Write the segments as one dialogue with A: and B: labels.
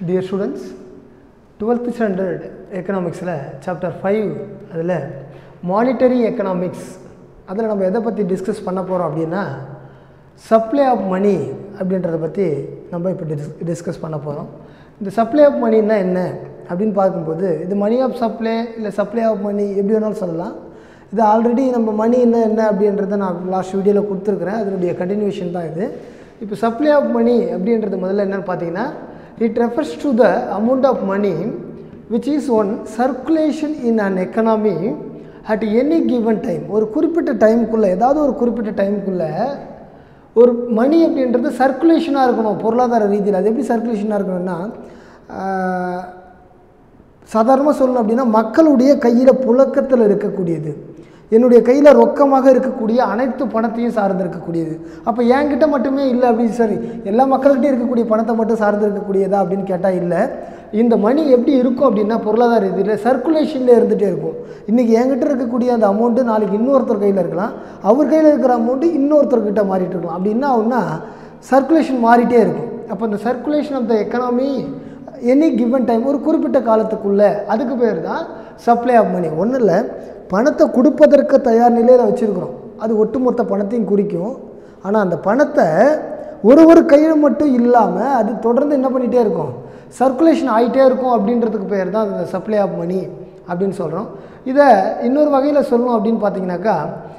A: dear students twelfth standard எக்கனாமிக்ஸில் chapter five அதில் monetary economics அதில் நம்ம எதை பற்றி டிஸ்கஸ் பண்ண போகிறோம் அப்படின்னா சப்ளை ஆஃப் மணி அப்படின்றத பற்றி நம்ம இப்போ டிஸ் டிஸ்கஸ் பண்ண போகிறோம் இந்த சப்ளை ஆஃப் மணின்னா என்ன அப்படின்னு பார்க்கும்போது இது மணி ஆஃப் சப்ளை இல்லை சப்ளை ஆஃப் மணி எப்படி வேணாலும் சொல்லலாம் இது ஆல்ரெடி நம்ம மணி என்ன என்ன அப்படின்றத நான் லாஸ்ட் வீடியோவில் கொடுத்துருக்குறேன் அதனுடைய கண்டினியூஷன் தான் இது இப்போ சப்ளை ஆஃப் மணி அப்படின்றது முதல்ல என்னென்னு பார்த்தீங்கன்னா it refers to the amount of money which is on circulation in an economy at any given time ஒரு குறிப்பிட்ட டைமுக்குள்ளே ஏதாவது ஒரு குறிப்பிட்ட டைமுக்குள்ளே ஒரு மணி அப்படின்றது சர்க்குலேஷனாக இருக்கணும் பொருளாதார ரீதியில் அது எப்படி சர்க்குலேஷனாக இருக்கணும்னா சாதாரணமாக சொல்லணும் அப்படின்னா மக்களுடைய கையில் புழக்கத்தில் இருக்கக்கூடியது என்னுடைய கையில் ரொக்கமாக இருக்கக்கூடிய அனைத்து பணத்தையும் சார்ந்து இருக்கக்கூடியது அப்போ என்கிட்ட மட்டுமே இல்லை அப்படின்னு சரி எல்லா மக்கள்கிட்டையும் இருக்கக்கூடிய பணத்தை மட்டும் சார்ந்து இருக்கக்கூடியதா அப்படின்னு கேட்டால் இல்லை இந்த மணி எப்படி இருக்கும் அப்படின்னா பொருளாதார ரீதியில் சர்க்குலேஷனில் இருந்துகிட்டே இருக்கும் இன்றைக்கி என்கிட்ட இருக்கக்கூடிய அந்த அமௌண்ட்டு நாளைக்கு இன்னொருத்தர் கையில் இருக்கலாம் அவர் கையில் இருக்கிற அமௌண்ட்டு இன்னொருத்தர்கிட்ட மாறிட்டு இருக்கலாம் அப்படி என்ன ஆகுன்னா சர்க்குலேஷன் மாறிட்டே இருக்கும் அப்போ இந்த circulation of the economy any given time ஒரு குறிப்பிட்ட காலத்துக்குள்ளே அதுக்கு பேர் தான் சப்ளை ஆஃப் மணி ஒன்றும் இல்லை பணத்தை கொடுப்பதற்கு தயார் நிலையில் வச்சுருக்குறோம் அது ஒட்டுமொத்த பணத்தையும் குறிக்கும் ஆனால் அந்த பணத்தை ஒரு ஒரு கையில் மட்டும் இல்லாமல் அது தொடர்ந்து என்ன பண்ணிகிட்டே இருக்கும் சர்க்குலேஷன் ஆகிட்டே இருக்கும் அப்படின்றதுக்கு பேர் தான் அந்த சப்ளை ஆஃப் மணி அப்படின்னு சொல்கிறோம் இதை இன்னொரு வகையில் சொல்லணும் அப்படின்னு பார்த்தீங்கன்னாக்கா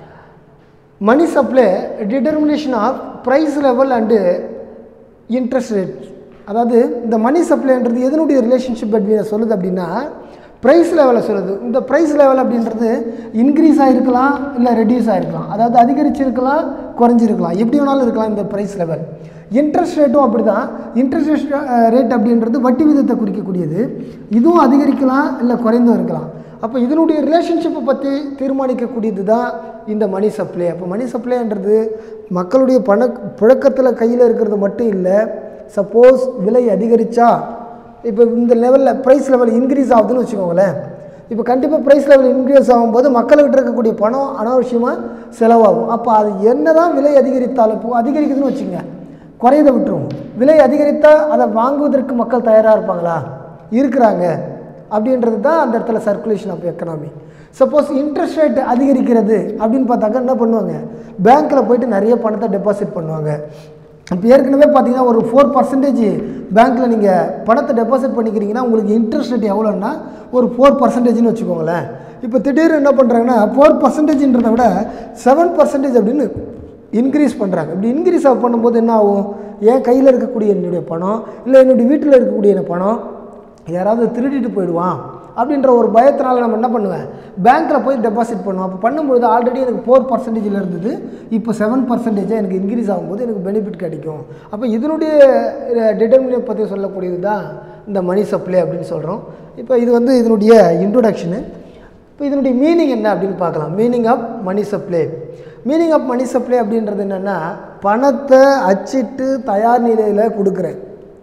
A: money supply determination of price level and interest rate அதாவது இந்த மணி சப்ளைன்றது எதனுடைய ரிலேஷன்ஷிப் பிட்வீனை சொல்லுது அப்படின்னா ப்ரைஸ் லெவலில் சொல்லுது இந்த ப்ரைஸ் லெவல் அப்படின்றது இன்க்ரீஸ் ஆகிருக்கலாம் இல்லை ரெடியூஸ் ஆகிருக்கலாம் அதாவது அதிகரிச்சிருக்கலாம் குறைஞ்சிருக்கலாம் எப்படி வேணாலும் இருக்கலாம் இந்த ப்ரைஸ் லெவல் இன்ட்ரெஸ்ட் ரேட்டும் அப்படி தான் இன்ட்ரெஸ்ட் ரேட் அப்படின்றது வட்டி விதத்தை குறிக்கக்கூடியது இதுவும் அதிகரிக்கலாம் இல்லை குறைந்தும் இருக்கலாம் அப்போ இதனுடைய ரிலேஷன்ஷிப்பை பற்றி தீர்மானிக்கக்கூடியது தான் இந்த மணி சப்ளை அப்போ மணி சப்ளைன்றது மக்களுடைய பண புழக்கத்தில் கையில் இருக்கிறது மட்டும் இல்லை சப்போஸ் விலை அதிகரித்தா இப்போ இந்த லெவலில் ப்ரைஸ் லெவல் இன்க்ரீஸ் ஆகுதுன்னு வச்சுக்கோங்களேன் இப்போ கண்டிப்பாக ப்ரைஸ் லெவல் இன்க்ரீஸ் ஆகும்போது மக்கள்கிட்ட இருக்கக்கூடிய பணம் அனாவசியமாக செலவாகும் அப்போ அது என்ன தான் விலை அதிகரித்தாலும் இப்போ அதிகரிக்குதுன்னு வச்சுங்க குறையதை விட்டுருவோம் விலை அதிகரித்தால் அதை வாங்குவதற்கு மக்கள் தயாராக இருப்பாங்களா இருக்கிறாங்க அப்படின்றது தான் அந்த இடத்துல circulation of economy suppose interest rate அதிகரிக்கிறது அப்படின்னு பார்த்தாக்கா என்ன பண்ணுவாங்க பேங்க்கில் போயிட்டு நிறைய பணத்தை டெபாசிட் பண்ணுவாங்க இப்போ ஏற்கனவே பார்த்தீங்கன்னா ஒரு ஃபோர் பர்சன்டேஜ் பேங்க்கில் நீங்கள் பணத்தை டெபாசிட் பண்ணிக்கிறீங்கன்னா உங்களுக்கு இன்ட்ரெஸ்ட் ரேட் எவ்வளோன்னா ஒரு ஃபோர் பர்சன்டேஜ்னு வச்சுக்கோங்களேன் இப்போ திடீர்னு என்ன பண்ணுறாங்கன்னா ஃபோர் பர்சன்டேஜ்ன்றதை விட செவன் பர்சன்டேஜ் அப்படின்னு இன்க்ரீஸ் பண்ணுறாங்க இப்படி இன்க்ரீஸ் பண்ணும்போது என்ன ஆகும் என் கையில் இருக்கக்கூடிய என்னுடைய பணம் இல்லை என்னுடைய வீட்டில் இருக்கக்கூடிய என் பணம் யாராவது திருடிட்டு போயிடுவான் அப்படின்ற ஒரு பயத்தினால நம்ம என்ன பண்ணுவேன் பேங்க்கில் போய் டெபாசிட் பண்ணுவோம் அப்போ பண்ணும்போது ஆல்ரெடி எனக்கு ஃபோர் பர்சன்டேஜில் இருந்தது இப்போ செவன் பர்சன்டேஜாக எனக்கு இன்க்ரீஸ் ஆகும்போது எனக்கு பெனிஃபிட் கிடைக்கும் அப்போ இதனுடைய டிட்டர்மினேட் பற்றி சொல்லக்கூடியது தான் இந்த மணி சப்ளை அப்படின்னு சொல்கிறோம் இப்போ இது வந்து இதனுடைய இன்ட்ரொடக்ஷனு இப்போ இதனுடைய மீனிங் என்ன அப்படின்னு பார்க்கலாம் meaning of money supply meaning of money supply அப்படின்றது என்னென்னா பணத்தை அச்சிட்டு தயார் நிலையில் கொடுக்குறேன்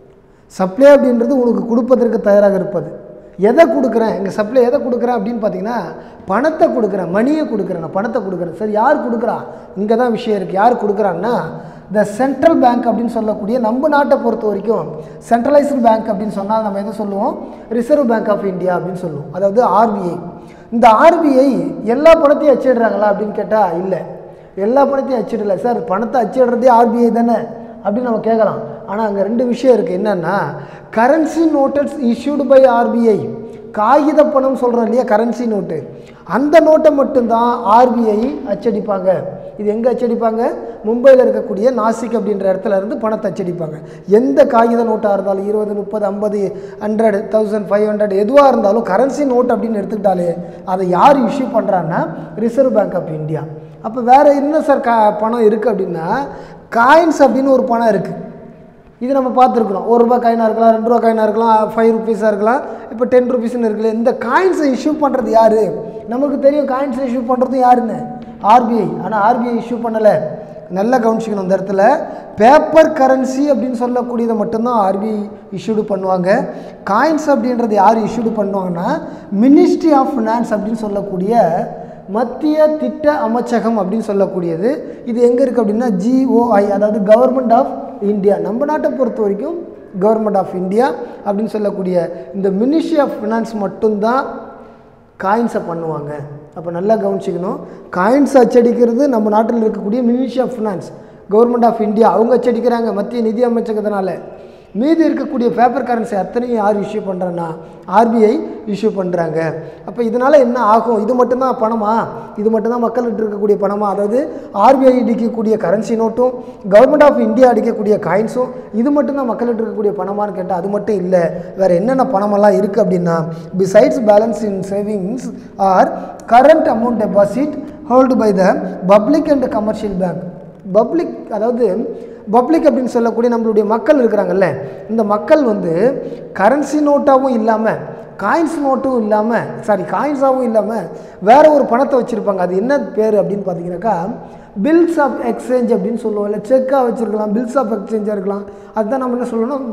A: சப்ளை அப்படின்றது உனக்கு கொடுப்பதற்கு தயாராக இருப்பது எதை கொடுக்குறேன் எங்கள் சப்ளை எதை கொடுக்குறேன் அப்படின்னு பார்த்தீங்கன்னா பணத்தை கொடுக்குறேன் மணியை கொடுக்குறேன் நான் பணத்தை கொடுக்குறேன் சரி யார் கொடுக்குறா இங்கே தான் விஷயம் இருக்குது யார் கொடுக்குறான்னா த சென்ட்ரல் பேங்க் அப்படின்னு சொல்லக்கூடிய நம்ம நாட்டை பொறுத்த வரைக்கும் சென்ட்ரலைஸ்டு பேங்க் அப்படின்னு சொன்னால் நம்ம எதை சொல்லுவோம் ரிசர்வ் பேங்க் ஆஃப் இந்தியா அப்படின்னு சொல்லுவோம் அதாவது ஆர்பிஐ இந்த ஆர்பிஐ எல்லா பணத்தையும் அச்சிடுறாங்களா அப்படின்னு கேட்டால் இல்லை எல்லா பணத்தையும் அச்சிடல சார் பணத்தை அச்சிடுறதே ஆர்பிஐ தானே அப்படின்னு நம்ம கேட்கலாம் ஆனால் அங்கே ரெண்டு விஷயம் இருக்குது என்னென்னா currency notes issued by RBI காகித பணம் சொல்கிறோம் இல்லையா கரன்சி நோட்டு அந்த நோட்டை மட்டும்தான் ஆர்பிஐ அச்சடிப்பாங்க இது எங்கே அச்சடிப்பாங்க மும்பையில் இருக்கக்கூடிய நாசிக் அப்படின்ற இடத்துல இருந்து பணத்தை அச்சடிப்பாங்க எந்த காகித நோட்டாக இருந்தாலும் இருபது முப்பது ஐம்பது ஹண்ட்ரட் தௌசண்ட் ஃபைவ் ஹண்ட்ரட் எதுவாக இருந்தாலும் கரன்சி நோட் அப்படின்னு எடுத்துக்கிட்டாலே அதை யார் இஷ்யூ பண்ணுறான்னா ரிசர்வ் பேங்க் ஆஃப் இந்தியா அப்போ வேறு என்ன சார் கா பணம் இருக்குது அப்படின்னா காயின்ஸ் அப்படின்னு ஒரு பணம் இருக்குது இது நம்ம பார்த்துருக்குறோம் ஒரு ரூபா காயினாக இருக்கலாம் ரெண்டு ரூபா காயினாக இருக்கலாம் ஃபைவ் ருபீஸாக இருக்கலாம் இப்போ டென் ருபீஸ்னு இருக்குல்ல இந்த காயின்ஸை இஷ்யூ பண்ணுறது யார் நமக்கு தெரியும் காயின்ஸை இஷ்யூ பண்ணுறது யாருன்னு ஆர்பிஐ ஆனால் ஆர்பிஐ இஷ்யூ பண்ணலை நல்லா கவனிச்சிக்கணும் இந்த இடத்துல பேப்பர் கரன்சி அப்படின்னு சொல்லக்கூடியதை மட்டும்தான் ஆர்பிஐ இஷ்யூடு பண்ணுவாங்க காயின்ஸ் அப்படின்றது யார் இஷ்யூடு பண்ணுவாங்கன்னா மினிஸ்ட்ரி ஆஃப் ஃபினான்ஸ் அப்படின்னு சொல்லக்கூடிய மத்திய திட்ட அமைச்சகம் அப்படின்னு சொல்லக்கூடியது இது எங்கே இருக்குது அப்படின்னா ஜிஓஐ அதாவது கவர்மெண்ட் ஆஃப் இந்தியா நம்ம நாட்டை பொறுத்த வரைக்கும் கவர்மெண்ட் ஆஃப் இந்தியா அப்படின்னு சொல்லக்கூடிய இந்த மினிஸ்ட்ரி ஆஃப் ஃபினான்ஸ் மட்டும்தான் காயின்ஸை பண்ணுவாங்க அப்போ நல்லா கவனிச்சிக்கணும் காயின்ஸ் அச்சடிக்கிறது நம்ம நாட்டில் இருக்கக்கூடிய ministry of finance government of India அவங்க அச்சடிக்கிறாங்க மத்திய நிதி அமைச்சகத்தினால மீதி இருக்கக்கூடிய பேப்பர் கரன்சி அத்தனையும் யார் இஷ்யூ பண்ணுறேன்னா ஆர்பிஐ இஷ்யூ பண்ணுறாங்க அப்போ இதனால் என்ன ஆகும் இது மட்டும்தான் பணமா இது மட்டும்தான் மக்கள்கிட்ட இருக்கக்கூடிய பணமா அதாவது ஆர்பிஐ அடிக்கக்கூடிய கரன்சி நோட்டும் கவர்மெண்ட் ஆஃப் இந்தியா அடிக்கக்கூடிய காயின்ஸும் இது மட்டும்தான் மக்கள்கிட்ட இருக்கக்கூடிய பணமான்னு கேட்டால் அது மட்டும் இல்லை வேறு என்னென்ன பணமெல்லாம் இருக்குது அப்படின்னா besides balance in savings or current amount deposit hold by the public and commercial bank public அதாவது பப்ளிக் அப்படின்னு சொல்லக்கூடிய நம்மளுடைய மக்கள் இருக்கிறாங்கல்ல இந்த மக்கள் வந்து கரன்சி நோட்டாகவும் இல்லாமல் காயின்ஸ் நோட்டும் இல்லாமல் சாரி காயின்ஸாகவும் இல்லாமல் வேற ஒரு பணத்தை வச்சுருப்பாங்க அது என்ன பேர் அப்படின்னு பார்த்தீங்கன்னாக்கா பில்ஸ் ஆஃப் எக்ஸ்சேஞ்ச் அப்படின்னு சொல்லுவோம் இல்லை செக்காக வச்சுருக்கலாம் பில்ஸ் ஆஃப் எக்ஸ்சேஞ்சாக இருக்கலாம் அதுதான் நம்ம என்ன சொல்லணும்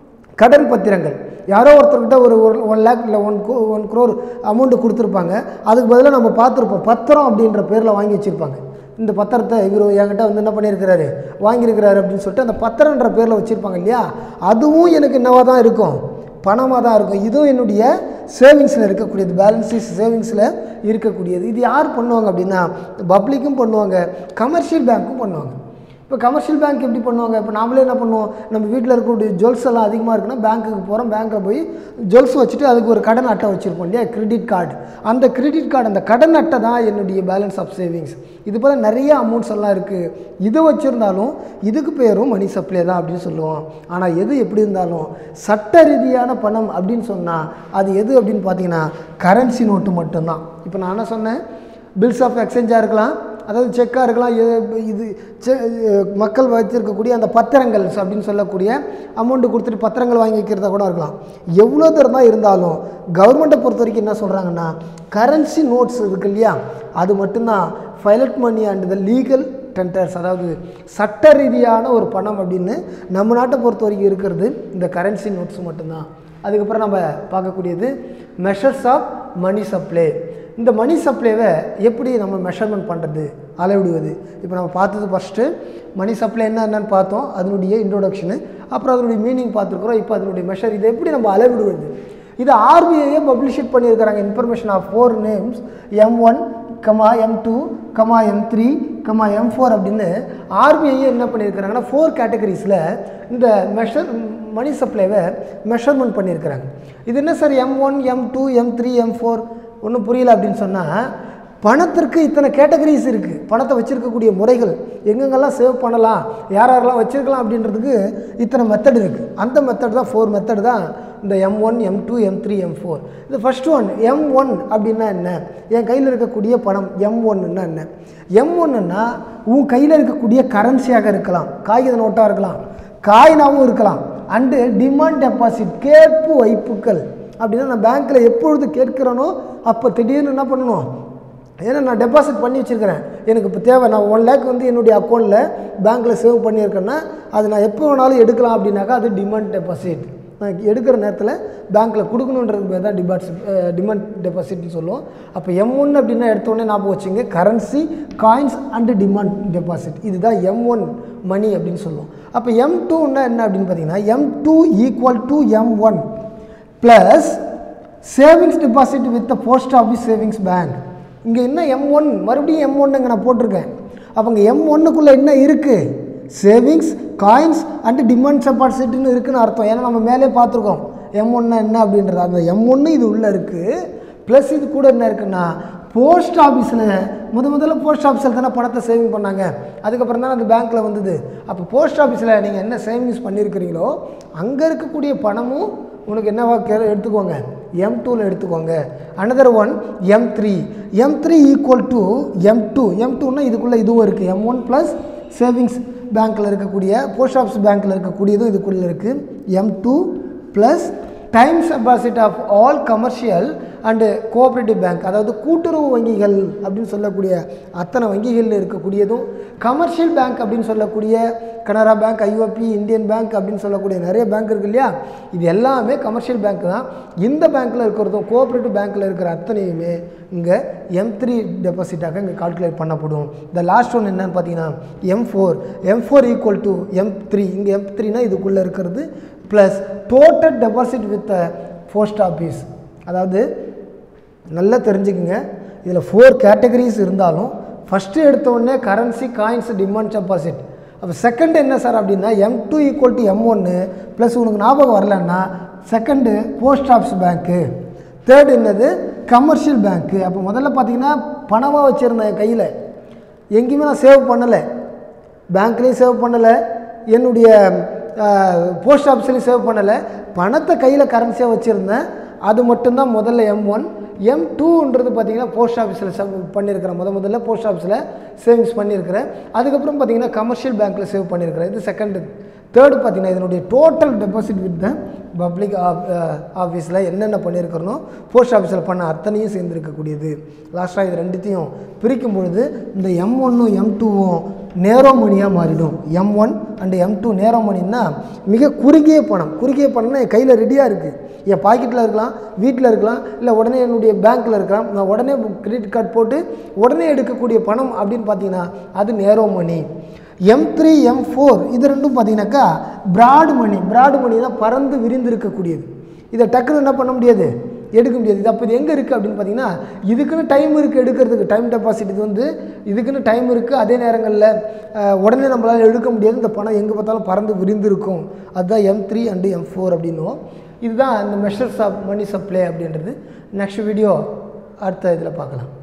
A: கடன் பத்திரங்கள் யாரோ ஒருத்தர்கிட்ட ஒரு ஒரு ஒன் லேக் இல்லை ஒன் கோ ஒன் க்ரோர் அமௌண்ட்டு கொடுத்துருப்பாங்க அதுக்கு பதிலாக நம்ம பார்த்துருப்போம் பத்திரம் அப்படின்ற பேரில் வாங்கி வச்சுருப்பாங்க இந்த பத்திரத்தை இவர் என்கிட்ட வந்து என்ன பண்ணியிருக்கிறாரு வாங்கியிருக்கிறாரு அப்படின்னு சொல்லிட்டு அந்த பத்திரன்ற பேரில் வச்சுருப்பாங்க இல்லையா அதுவும் எனக்கு என்னவாக தான் இருக்கும் பணமாக தான் இருக்கும் இதுவும் என்னுடைய சேவிங்ஸில் இருக்கக்கூடியது பேலன்ஸஸ் சேவிங்ஸில் இருக்கக்கூடியது இது யார் பண்ணுவாங்க அப்படின்னா பப்ளிக்கும் பண்ணுவாங்க கமர்ஷியல் பேங்க்கும் பண்ணுவாங்க இப்போ கமர்ஷியல் பேங்க் எப்படி பண்ணுவாங்க இப்போ நாமளே என்ன பண்ணுவோம் நம்ம வீட்டில் இருக்கக்கூடிய ஜுவல்ஸ் எல்லாம் அதிகமாக இருக்குன்னா பேங்க்குக்கு போகிறோம் பேங்க்கில் போய் ஜுவல்ஸ் வச்சுட்டு அதுக்கு ஒரு கடன் அட்டை வச்சுருப்போம் இல்லையா கிரெடிட் கார்டு அந்த கிரெடிட் கார்டு அந்த கடன் அட்டை தான் என்னுடைய பேலன்ஸ் ஆஃப் சேவிங்ஸ் இது போல் நிறைய அமௌண்ட்ஸ் எல்லாம் இருக்குது இது வச்சுருந்தாலும் இதுக்கு பேரும் மணி சப்ளை தான் அப்படின்னு சொல்லுவோம் ஆனால் எது எப்படி இருந்தாலும் சட்ட ரீதியான பணம் அப்படின்னு சொன்னால் அது எது அப்படின்னு பார்த்தீங்கன்னா கரன்சி நோட்டு மட்டும்தான் இப்போ நான் என்ன சொன்னேன் பில்ஸ் ஆஃப் எக்ஸ்சேஞ்சாக இருக்கலாம் அதாவது செக்காக இருக்கலாம் எ- இது செ- மக்கள் வச்சிருக்கக்கூடிய அந்த பத்திரங்கள் அப்படின்னு சொல்லக்கூடிய அமௌண்ட்டு கொடுத்துட்டு பத்திரங்கள் வாங்கி வைக்கிறதா கூட இருக்கலாம் எவ்வளோ தூரம் தான் இருந்தாலும் கவர்மெண்ட்டை பொறுத்த வரைக்கும் என்ன சொல்கிறாங்கன்னா கரன்சி நோட்ஸ் இருக்கு இல்லையா அது மட்டும்தான் fiat money and the legal tenders அதாவது சட்ட ரீதியான ஒரு பணம் அப்படின்னு நம்ம நாட்டை பொறுத்த வரைக்கும் இருக்கிறது இந்த கரன்சி நோட்ஸ் மட்டும்தான் அதுக்கப்புறம் நம்ம பார்க்கக்கூடியது மெஷர்ஸ் ஆஃப் மணி சப்ளை இந்த மணி சப்ளைவை எப்படி நம்ம மெஷர்மெண்ட் பண்ணுறது அளவிடுவது இப்போ நம்ம பார்த்தது ஃபஸ்ட்டு மணி சப்ளை என்ன என்னன்னு பார்த்தோம் அதனுடைய இன்ட்ரோடக்ஷனு அப்புறம் அதனுடைய மீனிங் பார்த்துருக்குறோம் இப்போ அதனுடைய மெஷர் இதை எப்படி நம்ம அளவிடுவது இது ஆர்பிஐயே பப்ளிஷிட் பண்ணியிருக்கிறாங்க information of four names M one comma M two comma M three comma M four அப்படின்னு ஆர்பிஐயே என்ன பண்ணியிருக்கிறாங்கன்னா ஃபோர் கேட்டகரிஸில் இந்த மெஷர் மணி சப்ளைவை மெஷர்மெண்ட் பண்ணியிருக்கிறாங்க இது என்ன sir M one M two M three M four ஒன்றும் புரியல அப்படின்னு சொன்னால் பணத்திற்கு இத்தனை கேட்டகரிஸ் இருக்குது பணத்தை வச்சுருக்கக்கூடிய முறைகள் எங்கெங்கெல்லாம் சேவ் பண்ணலாம் யார் யாரெல்லாம் வச்சுருக்கலாம் அப்படின்றதுக்கு இத்தனை மெத்தட் இருக்குது அந்த மெத்தட் தான் ஃபோர் மெத்தட் தான் இந்த M one M two M three M four இந்த ஃபஸ்ட் ஒன் எம் ஒன் அப்படின்னா என்ன என் கையில் இருக்கக்கூடிய பணம் எம் ஒன்னுன்னா என்ன எம் ஒன்னுன்னா உன் கையில் இருக்கக்கூடிய கரன்சியாக இருக்கலாம் காகித நோட்டாக இருக்கலாம் காயினாகவும் இருக்கலாம் அண்டு டிமாண்ட் டெபாசிட் கேட்பு வைப்புக்கள் அப்படின்னா நான் பேங்க்கில் எப்பொழுது கேட்கிறேனோ அப்போ திடீர்னு என்ன பண்ணணும் ஏன்னா நான் டெபாசிட் பண்ணி வச்சுருக்கிறேன் எனக்கு இப்போ தேவை நான் ஒன் லேக் வந்து என்னுடைய அக்கௌண்ட்டில் பேங்க்கில் சேவ் பண்ணியிருக்கேன்னா அது நான் எப்போ வேணாலும் எடுக்கலாம் அப்படின்னாக்கா அது டிமாண்ட் டெபாசிட் நான் எடுக்கிற நேரத்தில் பேங்க்கில் கொடுக்கணுன்றது பேர் தான் டிபாசிட் டிமாண்ட் டெபாசிட்னு சொல்லுவோம் அப்போ எம் ஒன் அப்படின்னா எடுத்த உடனே ஞாபகம் வச்சுங்க currency coins and demand deposit இதுதான் எம் ஒன் மணி அப்படின்னு சொல்லுவோம் அப்போ எம் டூன்னா என்ன அப்படின்னு பார்த்தீங்கன்னா M two equal to M one plus savings deposit with post office savings bank இங்கே என்ன எம் ஒன் மறுபடியும் எம் ஒன்னுங்க நான் போட்டிருக்கேன் அப்போங்க எம் ஒன்னுக்குள்ளே என்ன இருக்குது சேவிங்ஸ் காயின்ஸ் அண்டு டிமாண்ட் டெபாசிட்னு இருக்குன்னு அர்த்தம் ஏன்னா நம்ம மேலே பார்த்துருக்கோம் எம் ஒன்னா என்ன அப்படின்றது அந்த எம் ஒன்று இது உள்ளே இருக்குது ப்ளஸ் இது கூட என்ன இருக்குன்னா போஸ்ட் ஆஃபீஸில் முத முதல்ல போஸ்ட் ஆஃபீஸில் தானே பணத்தை சேவிங் பண்ணாங்க அதுக்கப்புறம் தானே அது பேங்க்கில் வந்தது அப்போ போஸ்ட் ஆஃபீஸில் நீங்கள் என்ன சேவிங்ஸ் பண்ணியிருக்கிறீங்களோ அங்கே இருக்கக்கூடிய பணமும் உனக்கு என்னவா கே எடுத்துக்கோங்க எம் டூவில் எடுத்துக்கோங்க another one M three M three equal to M two M டூன்னா இதுக்குள்ளே இதுவும் இருக்குது எம் ஒன் ப்ளஸ் சேவிங்ஸ் பேங்க்கில் இருக்கக்கூடிய போஸ்ட் ஆஃபீஸ் பேங்க்கில் இருக்கக்கூடியதும் இதுக்குள்ளே இருக்குது M two plus times deposit of all commercial and cooperative bank அதாவது கூட்டுறவு வங்கிகள் அப்படின்னு சொல்லக்கூடிய அத்தனை வங்கிகளில் இருக்கக்கூடியதும் கமர்ஷியல் பேங்க் அப்படின்னு சொல்லக்கூடிய Canara bank IOB Indian bank அப்படின்னு சொல்லக்கூடிய நிறைய பேங்க் இருக்கு இல்லையா இது எல்லாமே கமர்ஷியல் பேங்க் தான் இந்த பேங்க்கில் இருக்கிறதும் கோஆப்ரேட்டிவ் பேங்க்கில் இருக்கிற அத்தனையுமே இங்கே எம் த்ரீ டெபாசிட்டாக இங்கே கால்குலேட் பண்ணப்படும் இந்த லாஸ்ட் ஒன் என்னன்னு பார்த்தீங்கன்னா M four M four equal to M three இங்கே எம் த்ரீனா இதுக்குள்ளே இருக்கிறது plus total deposit with post office அதாவது நல்லா தெரிஞ்சுக்குங்க இதில் ஃபோர் கேட்டகரிஸ் இருந்தாலும் ஃபஸ்ட்டு எடுத்த உடனே கரன்சி காயின்ஸ் டிமாண்ட் டெபாசிட் அப்போ செகண்ட் என்ன சார் அப்படின்னா M two equal to M ஒன்று ப்ளஸ் உனக்கு ஞாபகம் வரலன்னா second post office bank third என்னது கமர்ஷியல் பேங்க்கு அப்போ முதல்ல பார்த்தீங்கன்னா பணமாக வச்சுருந்தேன் என் கையில் எங்கேயுமே நான் சேவ் பண்ணலை பேங்க்லேயும் சேவ் பண்ணலை என்னுடைய போஸ்ட் ஆஃபீஸ்லேயும் சேவ் பண்ணலை பணத்தை கையில் கரன்சியாக வச்சுருந்தேன் அது மட்டும்தான் முதல்ல எம் ஒன் எம் டூன்றது பார்த்தீங்கன்னா போஸ்ட் ஆஃபீஸில் சேவ் பண்ணியிருக்கிறேன் முத முதல்ல போஸ்ட் ஆஃபீஸில் சேவிங்ஸ் பண்ணியிருக்கிறேன் அதுக்கப்புறம் பார்த்தீங்கன்னா கமர்ஷியல் பேங்க்கில் சேவ் பண்ணியிருக்கிறேன் இது செகண்டு தேர்டு பார்த்தீங்கன்னா இதனுடைய total deposit with the public ஆஃபீஸில் என்னென்ன பண்ணியிருக்கிறனோ போஸ்ட் ஆஃபீஸில் பண்ண அத்தனையும் சேர்ந்துருக்கக்கூடியது லாஸ்ட்டாக இது ரெண்டுத்தையும் பிரிக்கும் பொழுது இந்த எம் ஒன்னும் எம் டூவும் நேரோ மணியாக மாறிடும் M one and M two narrow மணின்னா மிக குறுகிய பணம் குறுகிய பணம்னா என் கையில் ரெடியாக இருக்குது என் பாக்கெட்டில் இருக்கலாம் வீட்டில் இருக்கலாம் இல்லை உடனே என்னுடைய பேங்க்கில் இருக்கலாம் நான் உடனே கிரெடிட் கார்டு போட்டு உடனே எடுக்கக்கூடிய பணம் அப்படின்னு பார்த்தீங்கன்னா அது narrow money M three M four இது ரெண்டும் பார்த்தீங்கன்னாக்கா பிராட் மணி பிராட் மணி தான் பறந்து விரிந்து இருக்கக்கூடியது இதை டக்குன்னு என்ன பண்ண முடியாது எடுக்க முடியாது இது அப்போ இது எங்கே இருக்குது அப்படின்னு பார்த்தீங்கன்னா இதுக்குன்னு டைம் இருக்குது எடுக்கிறதுக்கு டைம் டெபாசிட் இது வந்து இதுக்குன்னு டைம் இருக்குது அதே நேரங்களில் அஹ், உடனே நம்மளால் எடுக்க முடியாது இந்த பணம் எங்கே பார்த்தாலும் பறந்து விரிந்து இருக்கும் அதுதான் M three and M four அப்படின்னும் இதுதான் இந்த மெஷர்ஸ் ஆஃப் மணி சப்ளை அப்படின்றது நெக்ஸ்ட் வீடியோ அடுத்த இதில் பார்க்கலாம்